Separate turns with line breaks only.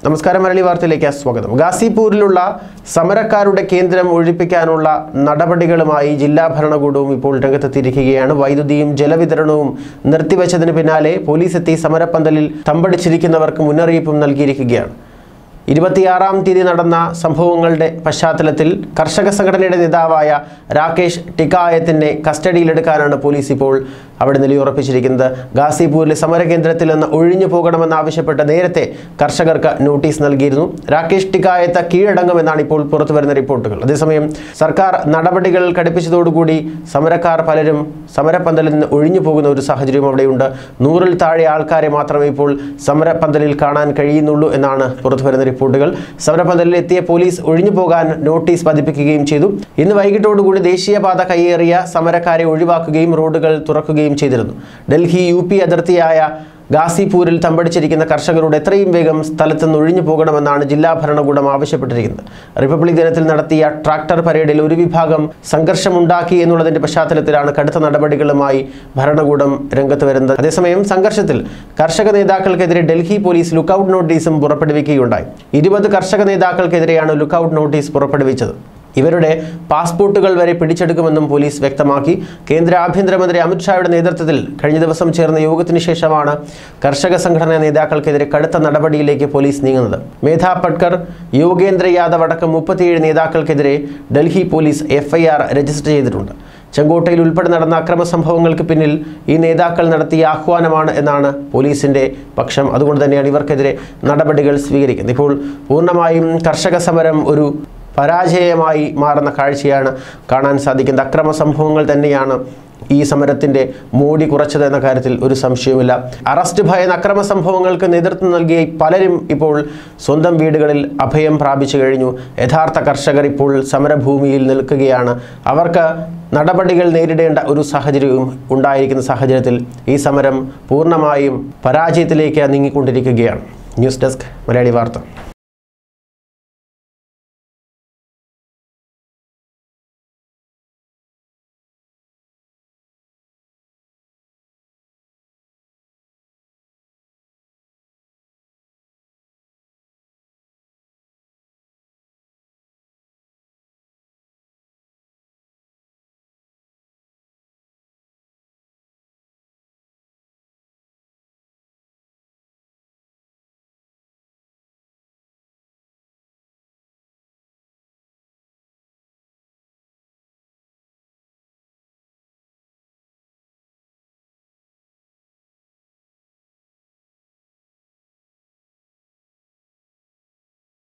നമസ്കാരം മലയാളി വാർത്തയിലേക്ക് സ്വാഗതം ഗാസിപൂരിലുള്ള സമരക്കാരുടെ കേന്ദ്രം ഒഴിപ്പിക്കാനുള്ള നടപടികളുമായി ജില്ലാ ഭരണകൂടവും ഇപ്പോൾ രംഗത്തെത്തിയിരിക്കുകയാണ് വൈദ്യുതിയും ജലവിതരണവും നിർത്തിവച്ചതിന് പിന്നാലെ പോലീസ് എത്തി സമരപ്പന്തലിൽ തമ്പടിച്ചിരിക്കുന്നവർക്ക് മുന്നറിയിപ്പും നൽകിയിരിക്കുകയാണ് ഇരുപത്തിയാറാം തീയതി നടന്ന സംഭവങ്ങളുടെ പശ്ചാത്തലത്തിൽ കർഷക സംഘടനയുടെ നേതാവായ രാകേഷ് ടിക്കായത്തിനെ കസ്റ്റഡിയിലെടുക്കാനാണ് പോലീസ് ഇപ്പോൾ അവിടെ നിലയുറപ്പിച്ചിരിക്കുന്നത് ഗാസിപൂരിലെ സമരകേന്ദ്രത്തിൽ നിന്ന് ഒഴിഞ്ഞു പോകണമെന്നാവശ്യപ്പെട്ട് നേരത്തെ കർഷകർക്ക് നോട്ടീസ് നൽകിയിരുന്നു രാകേഷ് ടിക്കായത്ത് കീഴടങ്ങുമെന്നാണ് ഇപ്പോൾ പുറത്തുവരുന്ന റിപ്പോർട്ടുകൾ അതേസമയം സർക്കാർ നടപടികൾ കടുപ്പിച്ചതോടുകൂടി സമരക്കാർ പലരും സമരപ്പന്തലിൽ നിന്ന് ഒഴിഞ്ഞു പോകുന്ന ഒരു സാഹചര്യം അവിടെയുണ്ട് നൂറിൽ താഴെ ആൾക്കാരെ മാത്രമേ ഇപ്പോൾ സമരപ്പന്തലിൽ കാണാൻ കഴിയുന്നുള്ളൂ എന്നാണ് പുറത്തുവരുന്ന റിപ്പോർട്ടുകൾ സമരപ്പന്തലിൽ എത്തിയ പോലീസ് ഒഴിഞ്ഞു പോകാൻ നോട്ടീസ് പതിപ്പിക്കുകയും ചെയ്തു ഇന്ന് വൈകിട്ടോടുകൂടി ദേശീയപാത കയ്യേറിയ സമരക്കാരെ ഒഴിവാക്കുകയും റോഡുകൾ തുറക്കുകയും ചെയ്തിരുന്നു ഡൽഹി യു പി അതിർത്തിയായ ഗാസിപൂരിൽ തമ്പടിച്ചിരിക്കുന്ന കർഷകരോട് എത്രയും വേഗം സ്ഥലത്ത് നിന്ന് ഒഴിഞ്ഞു പോകണമെന്നാണ് ജില്ലാ ഭരണകൂടം ആവശ്യപ്പെട്ടിരിക്കുന്നത് റിപ്പബ്ലിക് ദിനത്തിൽ നടത്തിയ ട്രാക്ടർ പരേഡിൽ ഒരു വിഭാഗം സംഘർഷമുണ്ടാക്കി എന്നുള്ളതിന്റെ പശ്ചാത്തലത്തിലാണ് കടുത്ത നടപടികളുമായി ഭരണകൂടം രംഗത്ത് വരുന്നത് അതേസമയം സംഘർഷത്തിൽ കർഷക നേതാക്കൾക്കെതിരെ ഡൽഹി പോലീസ് ലുക്കൌട്ട് നോട്ടീസും പുറപ്പെടുവിക്കുകയുണ്ടായി ഇരുപത് കർഷക നേതാക്കൾക്കെതിരെയാണ് ലുക്കൌട്ട് നോട്ടീസ് പുറപ്പെടുവിച്ചത് ഇവരുടെ പാസ്പോർട്ടുകൾ വരെ പിടിച്ചെടുക്കുമെന്നും പോലീസ് വ്യക്തമാക്കി കേന്ദ്ര ആഭ്യന്തരമന്ത്രി അമിത്ഷായുടെ നേതൃത്വത്തിൽ കഴിഞ്ഞ ദിവസം ചേർന്ന യോഗത്തിന് ശേഷമാണ് കർഷക സംഘടനാ നേതാക്കൾക്കെതിരെ കടുത്ത നടപടിയിലേക്ക് പോലീസ് നീങ്ങുന്നത് മേധാ പട്കർ യോഗേന്ദ്ര യാദവ് അടക്കം മുപ്പത്തിയേഴ് നേതാക്കൾക്കെതിരെ ഡൽഹി പോലീസ് എഫ്ഐആർ രജിസ്റ്റർ ചെയ്തിട്ടുണ്ട് ചെങ്കോട്ടയിൽ ഉൾപ്പെടെ നടന്ന അക്രമ സംഭവങ്ങൾക്ക് പിന്നിൽ ഈ നേതാക്കൾ നടത്തിയ ആഹ്വാനമാണ് എന്നാണ് പോലീസിന്റെ പക്ഷം അതുകൊണ്ട് തന്നെയാണ് ഇവർക്കെതിരെ നടപടികൾ സ്വീകരിക്കുന്നത് ഇപ്പോൾ പൂർണ്ണമായും കർഷക സമരം ഒരു പരാജയമായി മാറുന്ന കാഴ്ചയാണ് കാണാൻ സാധിക്കുന്നത് അക്രമ സംഭവങ്ങൾ തന്നെയാണ് ഈ സമരത്തിന്റെ മോടി കുറച്ചത് എന്ന കാര്യത്തിൽ ഒരു സംശയവുമില്ല അറസ്റ്റ് ഭയന്ന അക്രമ സംഭവങ്ങൾക്ക് നേതൃത്വം നൽകിയ പലരും ഇപ്പോൾ സ്വന്തം വീടുകളിൽ അഭയം പ്രാപിച്ചു കഴിഞ്ഞു യഥാർത്ഥ കർഷകർ ഇപ്പോൾ സമരഭൂമിയിൽ നിൽക്കുകയാണ് അവർക്ക് നടപടികൾ നേരിടേണ്ട ഒരു സാഹചര്യവും ഉണ്ടായിരിക്കുന്ന സാഹചര്യത്തിൽ ഈ സമരം പൂർണ്ണമായും പരാജയത്തിലേക്ക് നീങ്ങിക്കൊണ്ടിരിക്കുകയാണ് ന്യൂസ് ഡെസ്ക് മലയാളി വാർത്ത